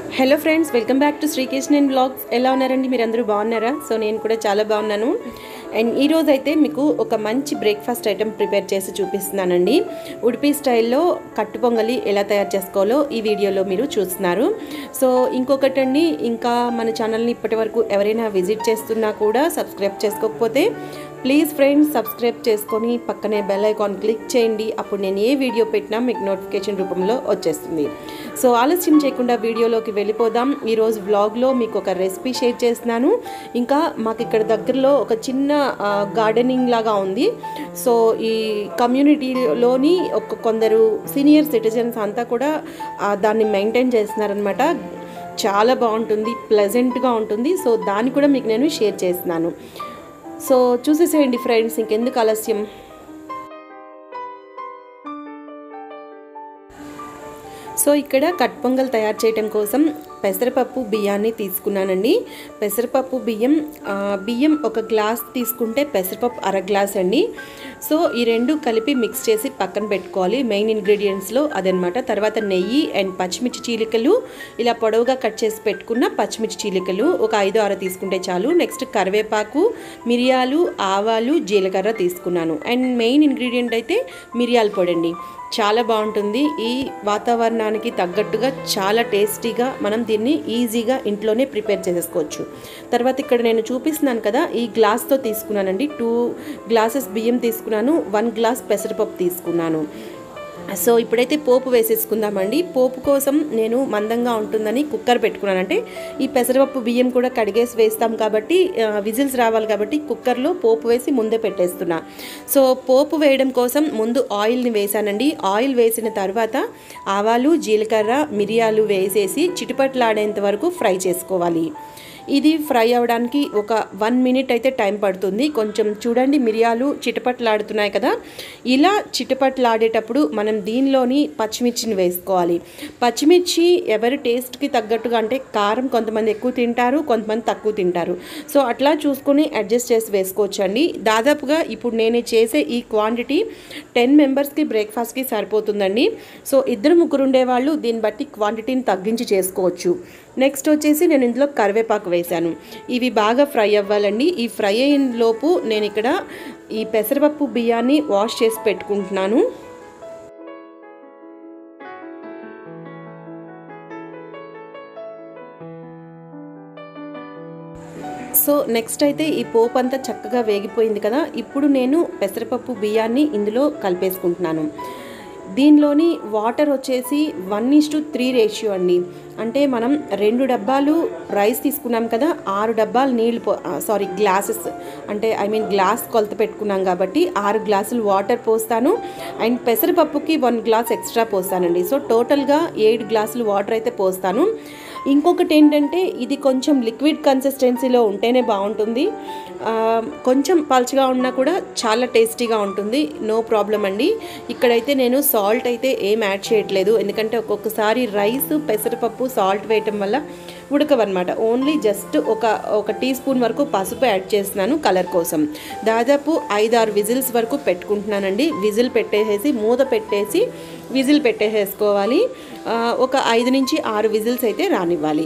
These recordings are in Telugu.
hello friends welcome back to Srikrishna and blogs ఎలా ఉన్నారండి మీరు అందరూ బాగున్నారా సో నేను కూడా చాలా బాగున్నాను అండ్ ఈ రోజు అయితే మీకు ఒక మంచి బ్రేక్ఫాస్ట్ ఐటెం ప్రిపేర్ చేసి చూపిస్తున్నానండి ఉడిపి స్టైల్లో కట్టు పొంగలి ఎలా తయారు చేసుకోవాలో ఈ వీడియోలో మీరు చూస్తున్నారు సో ఇంకొకటండి ఇంకా మన ఛానల్ని ఇప్పటి వరకు ఎవరైనా విజిట్ చేస్తున్నా కూడా సబ్స్క్రైబ్ చేసుకోకపోతే ప్లీజ్ ఫ్రెండ్స్ సబ్స్క్రైబ్ చేసుకొని పక్కనే బెల్ ఐకాన్ క్లిక్ చేయండి అప్పుడు నేను ఏ వీడియో పెట్టినా మీకు నోటిఫికేషన్ రూపంలో వచ్చేస్తుంది సో ఆలస్యం చేయకుండా వీడియోలోకి వెళ్ళిపోదాం ఈరోజు వ్లాగ్లో మీకు ఒక రెసిపీ షేర్ చేస్తున్నాను ఇంకా మాకు ఇక్కడ దగ్గరలో ఒక చిన్న గార్డెనింగ్ లాగా ఉంది సో ఈ కమ్యూనిటీలోని ఒక కొందరు సీనియర్ సిటిజన్స్ అంతా కూడా ఆ, దాన్ని మెయింటైన్ చేస్తున్నారనమాట చాలా బాగుంటుంది ప్లెజెంట్గా ఉంటుంది సో దాన్ని కూడా మీకు నేను షేర్ చేస్తున్నాను సో చూసేసేయండి ఫ్రెండ్స్ ఇంకెందుకు ఆలస్యం సో ఇక్కడ కట్ పొంగల్ తయారు చేయడం కోసం పెసరపప్పు బియ్యాన్ని తీసుకున్నానండి పెసరపప్పు బియ్యం ఆ, బియ్యం ఒక గ్లాస్ తీసుకుంటే పెసరపప్పు అర గ్లాస్ అండి సో ఈ రెండు కలిపి మిక్స్ చేసి పక్కన పెట్టుకోవాలి మెయిన్ ఇంగ్రీడియంట్స్లో అదనమాట తర్వాత నెయ్యి అండ్ పచ్చిమిర్చి చీలికలు ఇలా పొడవుగా కట్ చేసి పెట్టుకున్న పచ్చిమిర్చి చీలికలు ఒక ఐదు ఆరు తీసుకుంటే చాలు నెక్స్ట్ కరివేపాకు మిరియాలు ఆవాలు జీలకర్ర తీసుకున్నాను అండ్ మెయిన్ ఇంగ్రీడియంట్ అయితే మిరియాల పొడి అండి చాలా బాగుంటుంది ఈ వాతావరణానికి తగ్గట్టుగా చాలా టేస్టీగా మనం దీన్ని ఈజీగా ఇంట్లోనే ప్రిపేర్ చేసేసుకోవచ్చు తర్వాత ఇక్కడ నేను చూపిస్తున్నాను కదా ఈ గ్లాస్తో తీసుకున్నానండి టూ గ్లాసెస్ బియ్యం తీసుకున్నాను వన్ గ్లాస్ పెసరపప్పు తీసుకున్నాను సో ఇప్పుడైతే పోపు వేసేసుకుందామండి పోపు కోసం నేను మందంగా ఉంటుందని కుక్కర్ పెట్టుకున్నాను అంటే ఈ పెసరపప్పు బియ్యం కూడా కడిగేసి వేస్తాం కాబట్టి విజిల్స్ రావాలి కాబట్టి కుక్కర్లో పోపు వేసి ముందే పెట్టేస్తున్నా సో పోపు వేయడం కోసం ముందు ఆయిల్ని వేసానండి ఆయిల్ వేసిన తర్వాత ఆవాలు జీలకర్ర మిరియాలు వేసేసి చిటిపట్లాడేంత వరకు ఫ్రై చేసుకోవాలి ఇది ఫ్రై అవ్వడానికి ఒక వన్ మినిట్ అయితే టైం పడుతుంది కొంచెం చూడండి మిరియాలు చిటపట్లాడుతున్నాయి కదా ఇలా చిటపట్లాడేటప్పుడు మనం దీనిలోని పచ్చిమిర్చిని వేసుకోవాలి పచ్చిమిర్చి ఎవరి టేస్ట్కి తగ్గట్టుగా అంటే కారం కొంతమంది ఎక్కువ తింటారు కొంతమంది తక్కువ తింటారు సో అట్లా చూసుకొని అడ్జస్ట్ చేసి వేసుకోవచ్చండి దాదాపుగా ఇప్పుడు నేను చేసే ఈ క్వాంటిటీ టెన్ మెంబర్స్కి బ్రేక్ఫాస్ట్కి సరిపోతుందండి సో ఇద్దరు ముగ్గురు ఉండేవాళ్ళు దీన్ని బట్టి క్వాంటిటీని తగ్గించి చేసుకోవచ్చు నెక్స్ట్ వచ్చేసి నేను ఇందులో కరివేపాకు వేశాను ఇవి బాగా ఫ్రై అవ్వాలండి ఈ ఫ్రై అయిన లోపు నేను ఇక్కడ ఈ పెసరపప్పు బియ్యాన్ని వాష్ చేసి పెట్టుకుంటున్నాను సో నెక్స్ట్ అయితే ఈ పోపు అంతా చక్కగా వేగిపోయింది కదా ఇప్పుడు నేను పెసరపప్పు బియ్యాన్ని ఇందులో కలిపేసుకుంటున్నాను దీనిలోని వాటర్ వచ్చేసి one is to three ratio అండి అంటే మనం రెండు డబ్బాలు రైస్ తీసుకున్నాం కదా ఆరు డబ్బాలు నీళ్ళు పో సారీ గ్లాసెస్ అంటే ఐ మీన్ గ్లాస్ కొలత పెట్టుకున్నాం కాబట్టి ఆరు గ్లాసులు వాటర్ పోస్తాను అండ్ పెసరపప్పుకి వన్ గ్లాస్ ఎక్స్ట్రా పోస్తానండి సో టోటల్గా ఏడు గ్లాసులు వాటర్ అయితే పోస్తాను ఇంకొకటి ఏంటంటే ఇది కొంచెం లిక్విడ్ కన్సిస్టెన్సీలో ఉంటేనే బాగుంటుంది ఆ, కొంచెం పల్చగా ఉన్నా కూడా చాలా టేస్టీగా ఉంటుంది నో ప్రాబ్లం అండి ఇక్కడైతే నేను సాల్ట్ అయితే ఏం యాడ్ చేయట్లేదు ఎందుకంటే ఒక్కొక్కసారి రైస్ పెసరపప్పు సాల్ట్ వేయటం వల్ల ఉడకవన్నమాట ఓన్లీ జస్ట్ ఒక ఒక టీ స్పూన్ వరకు పసుపు యాడ్ చేస్తున్నాను కలర్ కోసం దాదాపు ఐదారు విజిల్స్ వరకు పెట్టుకుంటున్నానండి విజిల్ పెట్టేసేసి మూత పెట్టేసి విజిల్ పెట్టేసేసుకోవాలి ఆ, ఒక ఐదు నుంచి ఆరు విజిల్స్ అయితే రానివ్వాలి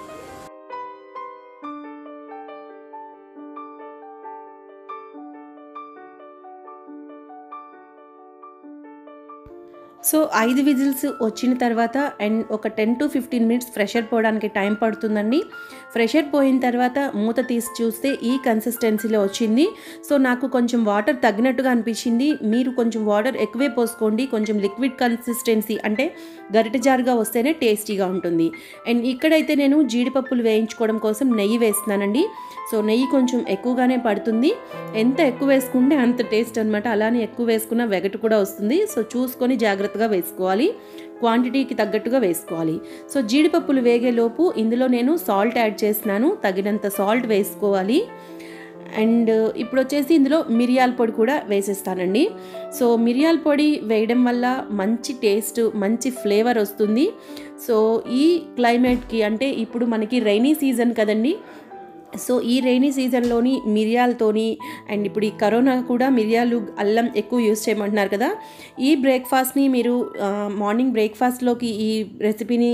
సో ఐదు విజిల్స్ వచ్చిన తర్వాత అండ్ ఒక ten to fifteen minutes pressure పోవడానికి టైం పడుతుందండి ఫ్రెషర్ పోయిన తర్వాత మూత తీసి చూస్తే ఈ కన్సిస్టెన్సీలో వచ్చింది సో నాకు కొంచెం వాటర్ తగ్గినట్టుగా అనిపించింది మీరు కొంచెం వాటర్ ఎక్కువే పోసుకోండి కొంచెం లిక్విడ్ కన్సిస్టెన్సీ అంటే గరిట జారుగా వస్తేనే టేస్టీగా ఉంటుంది అండ్ ఇక్కడైతే నేను జీడిపప్పులు వేయించుకోవడం కోసం నెయ్యి వేస్తున్నానండి సో నెయ్యి కొంచెం ఎక్కువగానే పడుతుంది ఎంత ఎక్కువ వేసుకుంటే అంత టేస్ట్ అనమాట అలానే ఎక్కువ వేసుకున్న వెగటు కూడా వస్తుంది సో చూసుకొని జాగ్రత్తగా వేసుకోవాలి క్వాంటిటీకి తగ్గట్టుగా వేసుకోవాలి సో జీడిపప్పులు వేగేలోపు ఇందులో నేను సాల్ట్ యాడ్ చేస్తున్నాను తగినంత సాల్ట్ వేసుకోవాలి అండ్ ఇప్పుడు వచ్చేసి ఇందులో మిరియాల పొడి కూడా వేసేస్తానండి సో మిరియాల పొడి వేయడం వల్ల మంచి టేస్ట్ మంచి ఫ్లేవర్ వస్తుంది సో ఈ క్లైమేట్కి అంటే ఇప్పుడు మనకి రైనీ సీజన్ కదండి సో ఈ రైనీ సీజన్లోని మిరియాలతోని అండ్ ఇప్పుడు ఈ కరోనా కూడా మిరియాలు అల్లం ఎక్కువ యూస్ చేయమంటున్నారు కదా ఈ బ్రేక్ఫాస్ట్ని మీరు ఆ, మార్నింగ్ బ్రేక్ఫాస్ట్లోకి ఈ రెసిపీని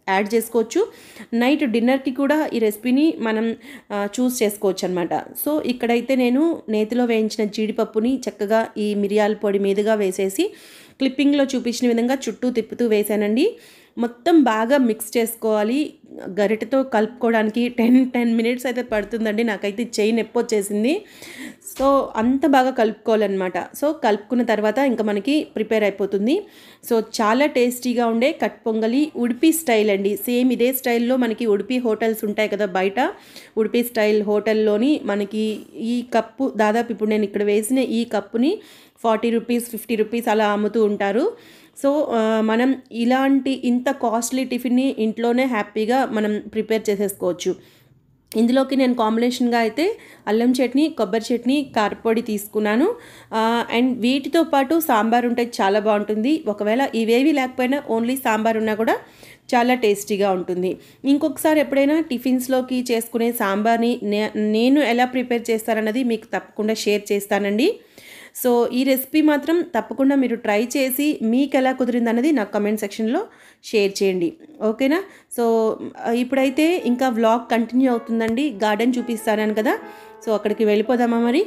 యాడ్ చేసుకోవచ్చు నైట్ డిన్నర్కి కూడా ఈ రెసిపీని మనం చూస్ చేసుకోవచ్చు అనమాట సో ఇక్కడైతే నేను నేతిలో వేయించిన జీడిపప్పుని చక్కగా ఈ మిరియాల పొడి మీదుగా వేసేసి క్లిప్పింగ్లో చూపించిన విధంగా చుట్టూ తిప్పుతూ వేసానండి మొత్తం బాగా మిక్స్ చేసుకోవాలి గరిటెతో కలుపుకోవడానికి టెన్ టెన్ మినిట్స్ అయితే పడుతుందండి నాకైతే చెయ్యి నొప్పి వచ్చేసింది సో అంత బాగా కలుపుకోవాలన్నమాట సో కలుపుకున్న తర్వాత ఇంకా మనకి ప్రిపేర్ అయిపోతుంది సో చాలా టేస్టీగా ఉండే కట్ పొంగలి ఉడిపి స్టైల్ అండి సేమ్ ఇదే స్టైల్లో మనకి ఉడిపి హోటల్స్ ఉంటాయి కదా బయట ఉడిపి స్టైల్ హోటల్లోని మనకి ఈ కప్పు దాదాపు ఇప్పుడు నేను ఇక్కడ వేసిన ఈ కప్పుని ఫార్టీ రూపీస్ ఫిఫ్టీ రూపీస్ అలా అమ్ముతూ ఉంటారు సో మనం ఇలాంటి ఇంత కాస్ట్లీ టిఫిన్ని ఇంట్లోనే హ్యాపీగా మనం ప్రిపేర్ చేసేసుకోవచ్చు ఇందులోకి నేను కాంబినేషన్గా అయితే అల్లం చట్నీ కొబ్బరి చట్నీ కారపొడి తీసుకున్నాను అండ్ వీటితో పాటు సాంబార్ ఉంటే చాలా బాగుంటుంది ఒకవేళ ఇవేవి లేకపోయినా ఓన్లీ సాంబార్ ఉన్నా కూడా చాలా టేస్టీగా ఉంటుంది ఇంకొకసారి ఎప్పుడైనా టిఫిన్స్లోకి చేసుకునే సాంబార్ని నేను ఎలా ప్రిపేర్ చేస్తారన్నది మీకు తప్పకుండా షేర్ చేస్తానండి సో ఈ రెసిపీ మాత్రం తప్పకుండా మీరు ట్రై చేసి మీకు ఎలా కుదిరింది అన్నది నాకు కమెంట్ సెక్షన్లో షేర్ చేయండి ఓకేనా సో ఇప్పుడైతే ఇంకా వ్లాగ్ కంటిన్యూ అవుతుందండి గార్డెన్ చూపిస్తాను కదా సో అక్కడికి వెళ్ళిపోదామా మరి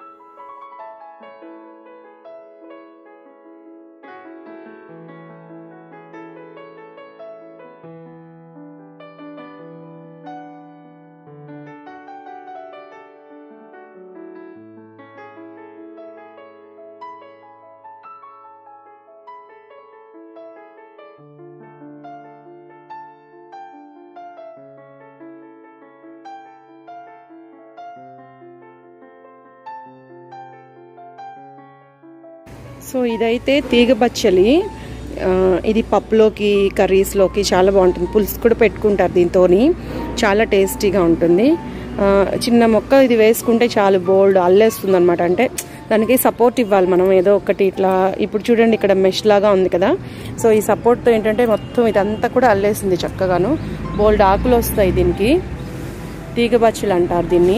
సో ఇదైతే తీగ బచ్చలి ఇది పప్పులోకి కర్రీస్లోకి చాలా బాగుంటుంది పులుసు కూడా పెట్టుకుంటారు దీంతో చాలా టేస్టీగా ఉంటుంది చిన్న మొక్క ఇది వేసుకుంటే చాలా బోల్డ్ అల్లేస్తుంది అనమాట అంటే దానికి సపోర్ట్ ఇవ్వాలి మనం ఏదో ఒకటి ఇట్లా ఇప్పుడు చూడండి ఇక్కడ మెష్ లాగా ఉంది కదా సో ఈ సపోర్ట్తో ఏంటంటే మొత్తం ఇదంతా కూడా అల్లేసింది చక్కగాను బోల్డ్ ఆకులు వస్తాయి దీనికి తీగ బచ్చలు అంటారు దీన్ని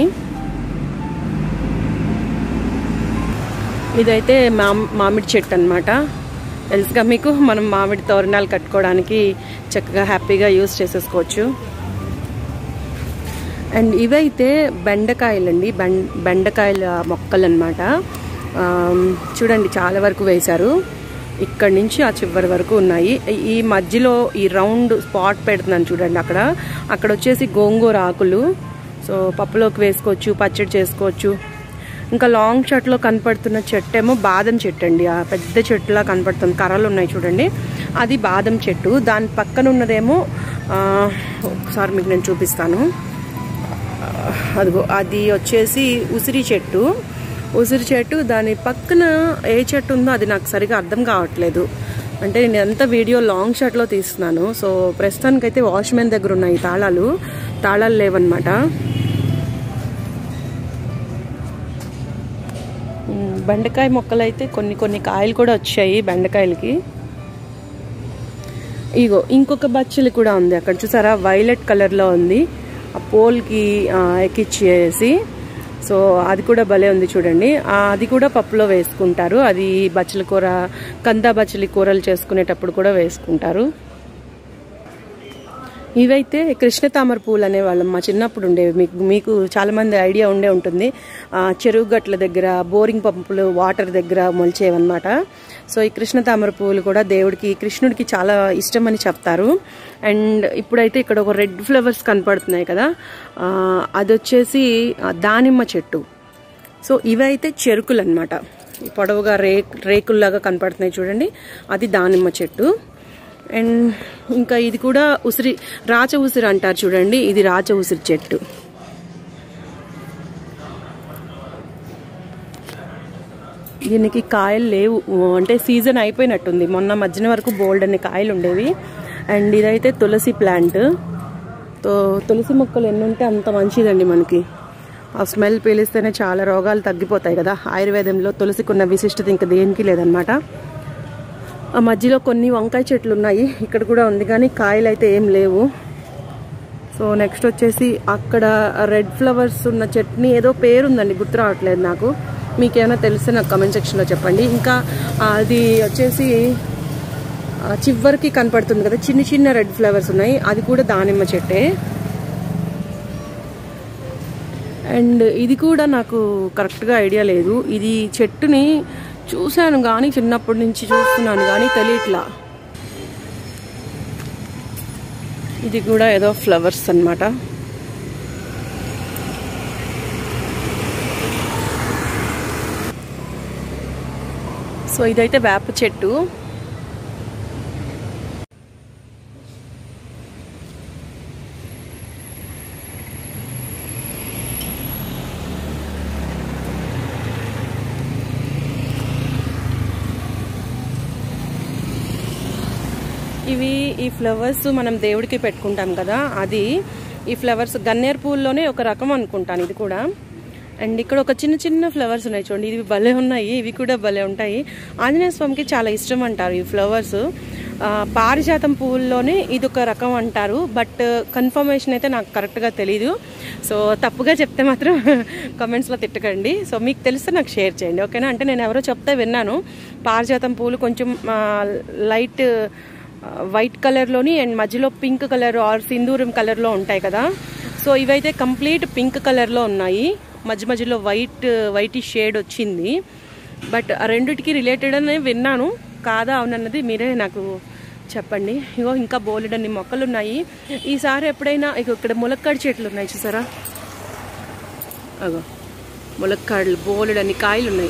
ఇదైతే మా మామిడి చెట్టు అనమాట తెలుసుగా మీకు మనం మామిడి తోరణాలు కట్టుకోవడానికి చక్కగా హ్యాపీగా యూస్ చేసేసుకోవచ్చు అండ్ ఇవైతే బెండకాయలండి బెండ బెండకాయల మొక్కలు అనమాట చూడండి చాలా వరకు వేశారు ఇక్కడ నుంచి ఆ చివరి వరకు ఉన్నాయి ఈ మధ్యలో ఈ రౌండ్ స్పాట్ పెడుతున్నాను చూడండి అక్కడ అక్కడ వచ్చేసి గోంగూర ఆకులు సో పప్పులోకి వేసుకోవచ్చు పచ్చడి చేసుకోవచ్చు ఇంకా లాంగ్ షర్ట్లో కనపడుతున్న చెట్టు ఏమో బాదం చెట్టు అండి ఆ పెద్ద చెట్టులా కనపడుతుంది కర్రలు ఉన్నాయి చూడండి అది బాదం చెట్టు దాని పక్కన ఉన్నదేమో ఒకసారి మీకు నేను చూపిస్తాను అదిగో అది వచ్చేసి ఉసిరి చెట్టు ఉసిరి చెట్టు దాని పక్కన ఏ చెట్టు ఉందో అది నాకు సరిగా అర్థం కావట్లేదు అంటే నేను ఎంత వీడియో లాంగ్ షర్ట్లో తీస్తున్నాను సో ప్రస్తుతానికైతే వాచ్మెన్ దగ్గర ఉన్నాయి తాళాలు తాళాలు లేవన్నమాట బెండకాయ మొక్కలు అయితే కొన్ని కొన్ని కాయలు కూడా వచ్చాయి బెండకాయలకి ఇగో ఇంకొక బచ్చలి కూడా ఉంది అక్కడ చూసారా వైలెట్ కలర్లో ఉంది ఆ పోల్కి ఎక్కిచ్చేసి సో అది కూడా భలే ఉంది చూడండి అది కూడా పప్పులో వేసుకుంటారు అది బచ్చల కూర కంద బచ్చలి కూరలు చేసుకునేటప్పుడు కూడా వేసుకుంటారు ఇవైతే కృష్ణ తామర పూలు అనేవాళ్ళం మా చిన్నప్పుడు ఉండేవి మీకు మీకు చాలామంది ఐడియా ఉండే ఉంటుంది చెరువు గట్ల దగ్గర బోరింగ్ పంపులు వాటర్ దగ్గర మొలిచేవన్నమాట సో ఈ కృష్ణ తామర పువ్వులు కూడా దేవుడికి కృష్ణుడికి చాలా ఇష్టమని చెప్తారు అండ్ ఇప్పుడైతే ఇక్కడ ఒక రెడ్ ఫ్లవర్స్ కనపడుతున్నాయి కదా అది వచ్చేసి దానిమ్మ చెట్టు సో ఇవైతే చెరుకులు అనమాట పొడవుగా రే రేకుల్లాగా కనపడుతున్నాయి చూడండి అది దానిమ్మ చెట్టు అండ్ ఇంకా ఇది కూడా ఉసిరి రాచ ఉసిరి అంటారు చూడండి ఇది రాచ ఉసిరి చెట్టు దీనికి కాయలు లేవు అంటే సీజన్ అయిపోయినట్టుంది మొన్న మధ్యన వరకు బోల్డ్ అనే కాయలు ఉండేవి అండ్ ఇదైతే తులసి ప్లాంట్ తో తులసి మొక్కలు ఎన్ని ఉంటే అంత మంచిదండి మనకి ఆ స్మెల్ పీలిస్తేనే చాలా రోగాలు తగ్గిపోతాయి కదా ఆయుర్వేదంలో తులసికున్న విశిష్టత ఇంకా దేనికి లేదనమాట ఆ మధ్యలో కొన్ని వంకాయ చెట్లు ఉన్నాయి ఇక్కడ కూడా ఉంది కానీ కాయలు అయితే ఏం లేవు సో నెక్స్ట్ వచ్చేసి అక్కడ రెడ్ ఫ్లవర్స్ ఉన్న చట్నీ ఏదో పేరు ఉందండి గుర్తు రావట్లేదు నాకు మీకేమైనా తెలిస్తే నాకు కమెంట్ సెక్షన్లో చెప్పండి ఇంకా అది వచ్చేసి ఆ, చివరికి కనపడుతుంది కదా చిన్న చిన్న రెడ్ ఫ్లవర్స్ ఉన్నాయి అది కూడా దానిమ్మ చెట్టే అండ్ ఇది కూడా నాకు కరెక్ట్గా ఐడియా లేదు ఇది చెట్టుని చూశాను కానీ చిన్నప్పటి నుంచి చూస్తున్నాను కానీ తెలియట్లా ఇది కూడా ఏదో ఫ్లవర్స్ అన్నమాట సో ఇదైతే వేప చెట్టు ఇవి ఈ ఫ్లవర్స్ మనం దేవుడికి పెట్టుకుంటాం కదా అది ఈ ఫ్లవర్స్ గన్నేరు పూల్లోనే ఒక రకం అనుకుంటాను ఇది కూడా అండ్ ఇక్కడ ఒక చిన్న చిన్న ఫ్లవర్స్ ఉన్నాయి చూడండి ఇవి భలే ఉన్నాయి ఇవి కూడా భలే ఉంటాయి ఆంజనేయ స్వామికి చాలా ఇష్టం అంటారు ఈ ఫ్లవర్స్ ఆ, పారిజాతం పువ్వుల్లోనే ఇది ఒక రకం అంటారు బట్ కన్ఫర్మేషన్ అయితే నాకు కరెక్ట్గా తెలీదు సో తప్పుగా చెప్తే మాత్రం కమెంట్స్లో తిట్టకండి సో మీకు తెలిస్తే నాకు షేర్ చేయండి ఓకేనా అంటే నేను ఎవరో చెప్తే విన్నాను పారిజాతం పూలు కొంచెం ఆ, లైట్ వైట్ కలర్లోని అండ్ మధ్యలో పింక్ కలర్ ఆర్ సింధూరం కలర్లో ఉంటాయి కదా సో ఇవైతే కంప్లీట్ పింక్ కలర్లో ఉన్నాయి మధ్య మధ్యలో వైట్ వైట్ షేడ్ వచ్చింది బట్ ఆ రెండిటికి రిలేటెడ్ అని విన్నాను కాదా అవునన్నది మీరే నాకు చెప్పండి ఇగో ఇంకా బోలెడన్ని మొక్కలు ఉన్నాయి ఈసారి ఎప్పుడైనా ఇగో ఇక్కడ ములక్కాడ చెట్లు ఉన్నాయి చూసారా అగో ములక్కాడలు బోలెడన్ని కాయలు ఉన్నాయి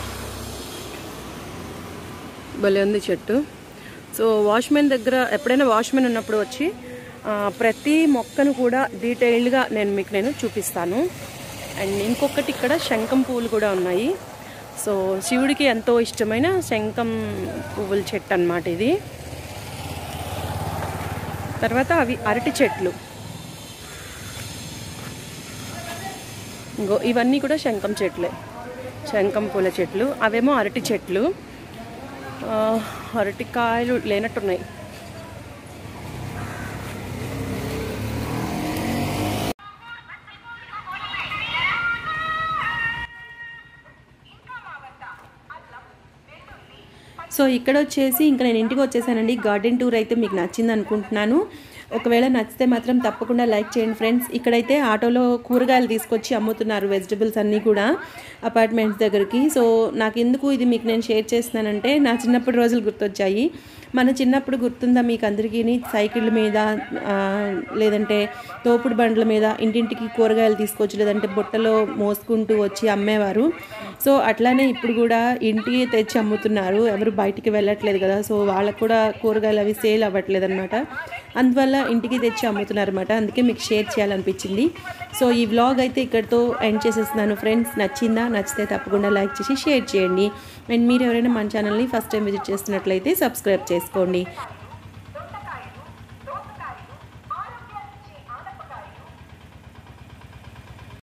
భలే ఉంది చెట్టు సో వాచ్మెన్ దగ్గర ఎప్పుడైనా వాచ్మెన్ ఉన్నప్పుడు వచ్చి ఆ, ప్రతి మొక్కను కూడా డీటెయిల్డ్గా నేను మీకు నేను చూపిస్తాను అండ్ ఇంకొకటి ఇక్కడ శంఖం పువ్వులు కూడా ఉన్నాయి సో శివుడికి ఎంతో ఇష్టమైన శంఖం పువ్వుల చెట్టు అన్నమాట ఇది తర్వాత అవి అరటి చెట్లు ఇంకో ఇవన్నీ కూడా శంఖం చెట్లే శంఖం పూల చెట్లు అవేమో అరటి చెట్లు ఆ, అరటికాయలు లేనట్టున్నాయి సో ఇక్కడ వచ్చేసి ఇంకా నేను ఇంటికి వచ్చేసానండి గార్డెన్ టూర్ అయితే మీకు నచ్చింది అనుకుంటున్నాను ఒకవేళ నచ్చితే మాత్రం తప్పకుండా లైక్ చేయండి ఫ్రెండ్స్ ఇక్కడైతే ఆటోలో కూరగాయలు తీసుకొచ్చి అమ్ముతున్నారు వెజిటబుల్స్ అన్నీ కూడా అపార్ట్మెంట్స్ దగ్గరికి సో నాకు ఎందుకు ఇది మీకు నేను షేర్ చేస్తున్నానంటే నా చిన్నప్పటి రోజులు గుర్తొచ్చాయి మన చిన్నప్పుడు గుర్తుందా మీకు అందరికీ సైకిళ్ళ మీద ఆ, లేదంటే తోపుడు బండ్ల మీద ఇంటింటికి కూరగాయలు తీసుకొచ్చి లేదంటే బుట్టలో మోసుకుంటూ వచ్చి అమ్మేవారు సో అట్లానే ఇప్పుడు కూడా ఇంటికి తెచ్చి అమ్ముతున్నారు ఎవరు బయటికి వెళ్ళట్లేదు కదా సో వాళ్ళకు కూడా కూరగాయలు అవి సేల్ అవ్వట్లేదు అనమాట అందువల్ల ఇంటికి తెచ్చి అమ్ముతున్నారు అనమాట అందుకే మీకు షేర్ చేయాలనిపించింది సో ఈ వ్లాగ్ అయితే ఇక్కడితో ఎండ్ చేసేస్తున్నాను ఫ్రెండ్స్ నచ్చిందా నచ్చితే తప్పకుండా లైక్ చేసి షేర్ చేయండి అండ్ మీరు ఎవరైనా మన ఛానల్ని ఫస్ట్ టైం విజిట్ చేస్తున్నట్లయితే సబ్స్క్రైబ్ చేసుకోండి